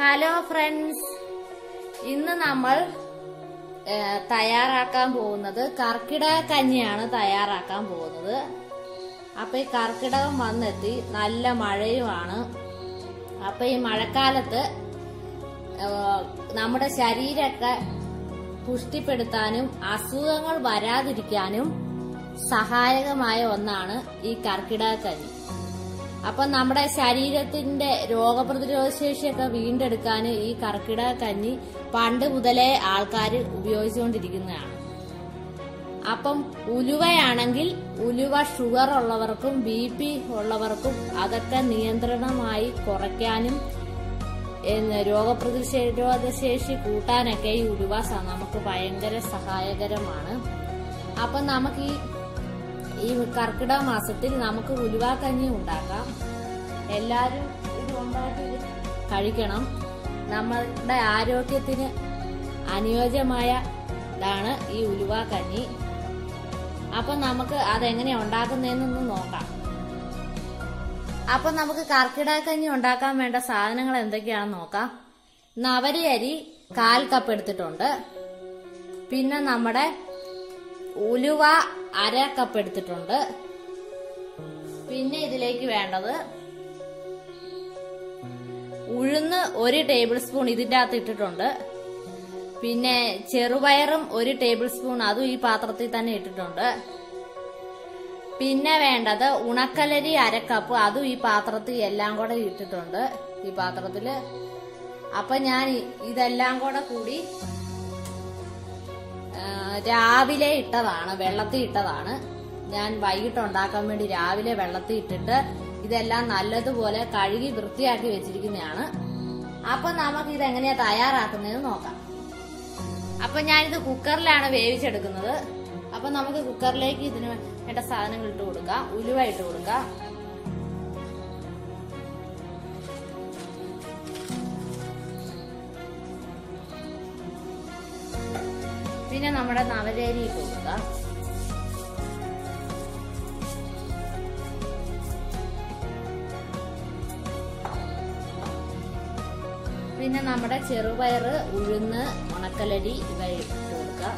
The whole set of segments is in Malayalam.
ഹലോ ഫ്രണ്ട്സ് ഇന്ന് നമ്മൾ ഏ, തയ്യാറാക്കാൻ പോകുന്നത് കർക്കിടക കഞ്ഞിയാണ് തയ്യാറാക്കാൻ പോകുന്നത് അപ്പൊ ഈ കർക്കിടകം വന്നെത്തി നല്ല മഴയുമാണ് അപ്പൊ ഈ മഴക്കാലത്ത് ഏ, നമ്മുടെ ശരീരമൊക്കെ പുഷ്ടിപ്പെടുത്താനും അസുഖങ്ങൾ വരാതിരിക്കാനും സഹായകമായ ഒന്നാണ് ഈ കർക്കിടക കഞ്ഞി അപ്പൊ നമ്മുടെ ശരീരത്തിന്റെ രോഗപ്രതിരോധ ശേഷിയൊക്കെ വീണ്ടെടുക്കാൻ ഈ കർക്കിടക കഞ്ഞി പണ്ട് മുതലേ ആൾക്കാർ ഉപയോഗിച്ചുകൊണ്ടിരിക്കുന്നതാണ് അപ്പം ഉലുവയാണെങ്കിൽ ഉലുവ ഷുഗർ ഉള്ളവർക്കും ബി പി ഉള്ളവർക്കും അതൊക്കെ നിയന്ത്രണമായി കുറയ്ക്കാനും എന്ന് രോഗപ്രതിരോധ ശേഷി കൂട്ടാനൊക്കെ ഈ ഉലുവ സ- നമുക്ക് ഭയങ്കര സഹായകരമാണ് അപ്പം നമുക്ക് ഈ ഈ കർക്കിടക മാസത്തിൽ നമുക്ക് ഉലുവാക്കഞ്ഞി ഉണ്ടാക്കാം എല്ലാവരും ഇത് ഉണ്ടാക്കി ഇത് കഴിക്കണം നമ്മളുടെ ആരോഗ്യത്തിന് അനുയോജ്യമായ ഇതാണ് ഈ ഉലുവാക്കഞ്ഞി അപ്പൊ നമുക്ക് അതെങ്ങനെയാ ഉണ്ടാക്കുന്നതെന്നൊന്ന് നോക്കാം അപ്പൊ നമുക്ക് കർക്കിടക കഞ്ഞി ഉണ്ടാക്കാൻ വേണ്ട സാധനങ്ങൾ എന്തൊക്കെയാണെന്ന് നോക്കാം നവരി അരി കാൽ കപ്പ് എടുത്തിട്ടുണ്ട് പിന്നെ നമ്മുടെ ഉലുവ അര കപ്പ് എടുത്തിട്ടുണ്ട് പിന്നെ ഇതിലേക്ക് വേണ്ടത് ഉഴുന്ന് ഒരു ടേബിൾ സ്പൂൺ ഇതിന്റെ അകത്ത് ഇട്ടിട്ടുണ്ട് പിന്നെ ചെറുപയറും ഒരു ടേബിൾ സ്പൂൺ അതും ഈ പാത്രത്തിൽ തന്നെ ഇട്ടിട്ടുണ്ട് പിന്നെ വേണ്ടത് ഉണക്കലരി അര കപ്പ് അതും ഈ പാത്രത്തിൽ എല്ലാം കൂടെ ഇട്ടിട്ടുണ്ട് ഈ പാത്രത്തില് അപ്പൊ ഞാൻ ഇ- ഇതെല്ലാം കൂടെ കൂടി ആ, രാവിലെ ഇട്ടതാണ് വെള്ളത്തിൽ ഇട്ടതാണ് ഞാൻ വൈകിട്ട് ഉണ്ടാക്കാൻ വേണ്ടി രാവിലെ വെള്ളത്തിൽ ഇട്ടിട്ട് ഇതെല്ലാം നല്ലതുപോലെ കഴുകി വൃത്തിയാക്കി വെച്ചിരിക്കുന്നതാണ് അപ്പൊ നമുക്ക് ഇത് എങ്ങനെയാ തയ്യാറാക്കുന്നതെന്ന് നോക്കാം അപ്പൊ ഞാനിത് കുക്കറിലാണ് വേവിച്ചെടുക്കുന്നത് അപ്പൊ നമുക്ക് കുക്കറിലേക്ക് ഇതിന് വേണ്ട സാധനങ്ങൾ ഇട്ട് കൊടുക്കാം ഉലുവ ഇട്ട് കൊടുക്കാം പിന്നെ നമ്മുടെ നവരേരി ഇട്ട് കൊടുക്കാം പിന്നെ നമ്മുടെ ചെറുപയറ് ഉഴുന്ന് ഉണക്കലരി ഇവ ഇട്ട് കൊടുക്കാം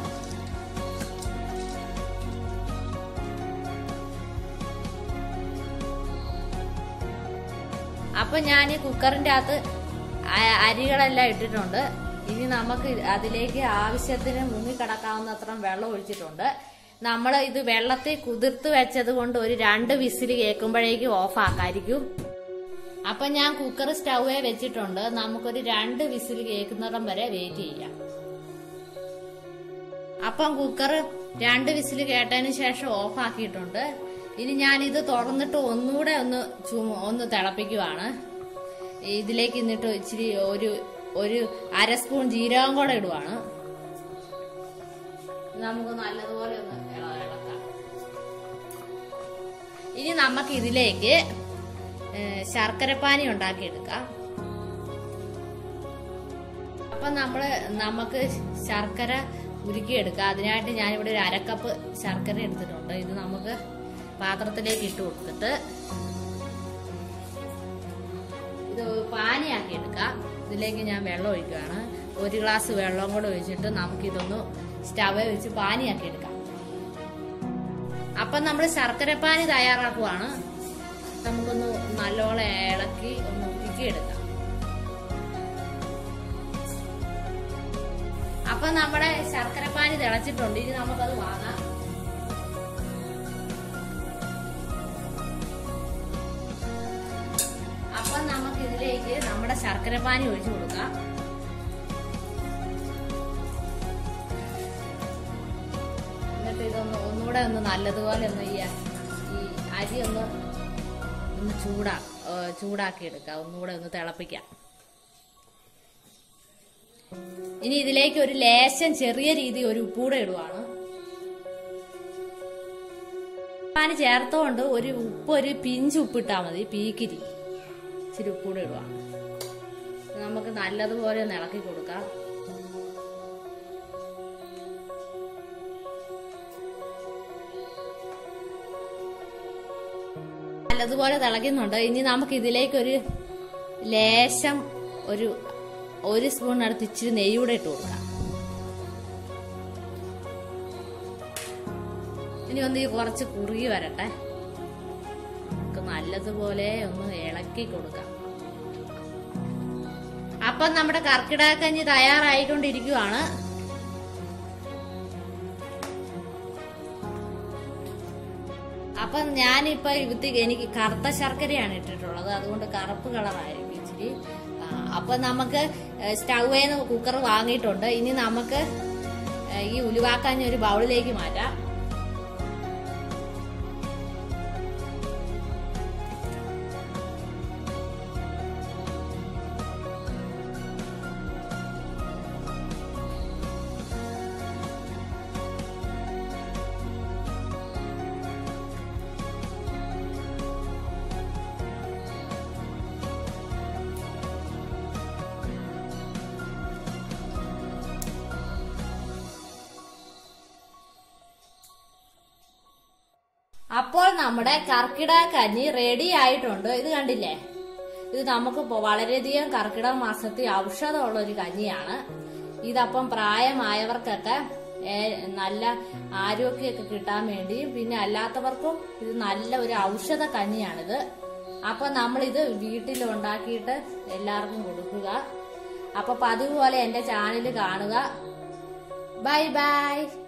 അപ്പൊ ഞാൻ ഈ കുക്കറിന്റെ അകത്ത് അ- അരികളെല്ലാം ഇട്ടിട്ടുണ്ട് ഇനി നമുക്ക് അതിലേക്ക് ആവശ്യത്തിന് മുങ്ങിക്കിടക്കാവുന്നത്ര വെള്ളം ഒഴിച്ചിട്ടുണ്ട് നമ്മൾ ഇത് വെള്ളത്തിൽ കുതിർത്ത് വെച്ചത് കൊണ്ട് ഒരു രണ്ട് വിസിൽ കേൾക്കുമ്പോഴേക്കും ഓഫ് ആക്കായിരിക്കും അപ്പൊ ഞാൻ കുക്കർ സ്റ്റൗവേ വെച്ചിട്ടുണ്ട് നമുക്കൊരു രണ്ട് വിസിൽ കേൾക്കുന്നിടം വരെ വെയിറ്റ് ചെയ്യാം അപ്പം കുക്കർ രണ്ട് വിസിൽ കേട്ടതിന് ശേഷം ഓഫ് ആക്കിയിട്ടുണ്ട് ഇനി ഞാൻ ഇത് തുറന്നിട്ട് ഒന്നുകൂടെ ഒന്ന് ചു- ഒന്ന് തിളപ്പിക്കുവാണ് ഇതിലേക്ക് എന്നിട്ട് ഇച്ചിരി ഒരു ഒരു അര സ്പൂൺ ജീരകം കൂടെ ഇടുവാണ് നമുക്ക് നല്ലതുപോലെ ഒന്ന് ഇള- ഇളക്കാം ഇനി നമുക്ക് ഇതിലേക്ക് ഏഹ്, ശർക്കരപ്പാനി ഉണ്ടാക്കിയെടുക്കാം അപ്പൊ നമ്മള് നമുക്ക് ശർക്കര ഉരുക്കിയെടുക്കാം അതിനായിട്ട് ഞാനിവിടെ ഒരു അരക്കപ്പ് ശർക്കര എടുത്തിട്ടുണ്ട് ഇത് നമുക്ക് പാത്രത്തിലേക്ക് ഇട്ട് കൊടുത്തിട്ട് ഇത് പാനിയാക്കി എടുക്കാം ഇതിലേക്ക് ഞാൻ വെള്ളം ഒഴിക്കുകയാണ് ഒരു ഗ്ലാസ് വെള്ളം കൂടെ ഒഴിച്ചിട്ട് നമുക്കിതൊന്ന് സ്റ്റവ് വെച്ച് പാനിയാക്കി എടുക്കാം അപ്പം നമ്മൾ ശർക്കരപ്പാനി തയ്യാറാക്കുവാണ് നമുക്കൊന്ന് നല്ലോണം ഇളക്കി ഒന്ന് ഉരുക്കിയെടുക്കാം അപ്പൊ നമ്മുടെ ശർക്കരപ്പാനി തിളച്ചിട്ടുണ്ട് ഇനി നമുക്കത് വാങ്ങാം അപ്പൊ നമുക്ക് ഇതിലേക്ക് നമ്മുടെ ശർക്കരപ്പാനി ഒഴിച്ചു കൊടുക്കാം എന്നിട്ട് ഇതൊന്ന് ഒന്നുകൂടെ ഒന്ന് നല്ലതുപോലെ ഒന്ന് ഈ ഈ അരി ഒന്ന് ഒന്ന് ചൂടാ ഏ, ചൂടാക്കി എടുക്കാം ഒന്നുകൂടെ ഒന്ന് തിളപ്പിക്കാം ഇനി ഇതിലേക്ക് ഒരു ലേശം ചെറിയ രീതി ഒരു ഉപ്പൂടെ ഇടുവാണ് പാന് ചേർത്തോണ്ട് ഒരു ഉപ്പ് ഒരു പിഞ്ച് ഉപ്പിട്ടാ മതി പീക്കിരി ഇച്ചിരി ഉപ്പൂടെ ഇടുവാണ് നമുക്ക് നല്ലതുപോലെ ഒന്ന് ഇളക്കി കൊടുക്കാം നല്ലതുപോലെ തിളയ്ക്കുന്നുണ്ട് ഇനി നമുക്ക് ഇതിലേക്ക് ഒരു ലേശം ഒരു ഒരു സ്പൂണിനടുത്ത് ഇച്ചിരി നെയ്യ് കൂടെ ഇട്ട് കൊടുക്കാം ഇനി ഒന്ന് ഈ കുറച്ച് കുറുകി വരട്ടെ നമുക്ക് നല്ലതുപോലെ ഒന്ന് ഇളക്കി കൊടുക്കാം അപ്പം നമ്മുടെ കർക്കിടകക്കഞ്ഞി തയ്യാറായിക്കൊണ്ടിരിക്കുവാണ് അപ്പം ഞാനിപ്പോ ഇവിത്തി എനിക്ക് കറുത്ത ശർക്കരയാണ് ഇട്ടിട്ടുള്ളത് അതുകൊണ്ട് കറുപ്പ് കളറായിരിക്കും ഇച്ചിരി ആ, അപ്പൊ നമുക്ക് സ്റ്റൗവേന്ന് കുക്കർ വാങ്ങിയിട്ടുണ്ട് ഇനി നമുക്ക് ഏ, ഈ ഉലുവാക്കാഞ്ഞ ഒരു ബൗളിലേക്ക് മാറ്റാം അപ്പോൾ നമ്മുടെ കർക്കിടക കഞ്ഞി റെഡി ആയിട്ടുണ്ട് ഇത് കണ്ടില്ലേ ഇത് നമുക്ക് ഇപ്പൊ വളരെയധികം കർക്കിടക മാസത്തിൽ ഔഷധമുള്ള ഒരു കഞ്ഞിയാണ് ഇതപ്പം പ്രായമായവർക്കൊക്കെ ഏ, നല്ല ആരോഗ്യമൊക്കെ കിട്ടാൻ വേണ്ടിയും പിന്നെ അല്ലാത്തവർക്കും ഇത് നല്ല ഒരു ഔഷധ കഞ്ഞിയാണിത് അപ്പൊ നമ്മളിത് വീട്ടിൽ ഉണ്ടാക്കിയിട്ട് എല്ലാവർക്കും കൊടുക്കുക അപ്പൊ പതിവ് പോലെ എന്റെ ചാനൽ കാണുക ബൈ ബൈ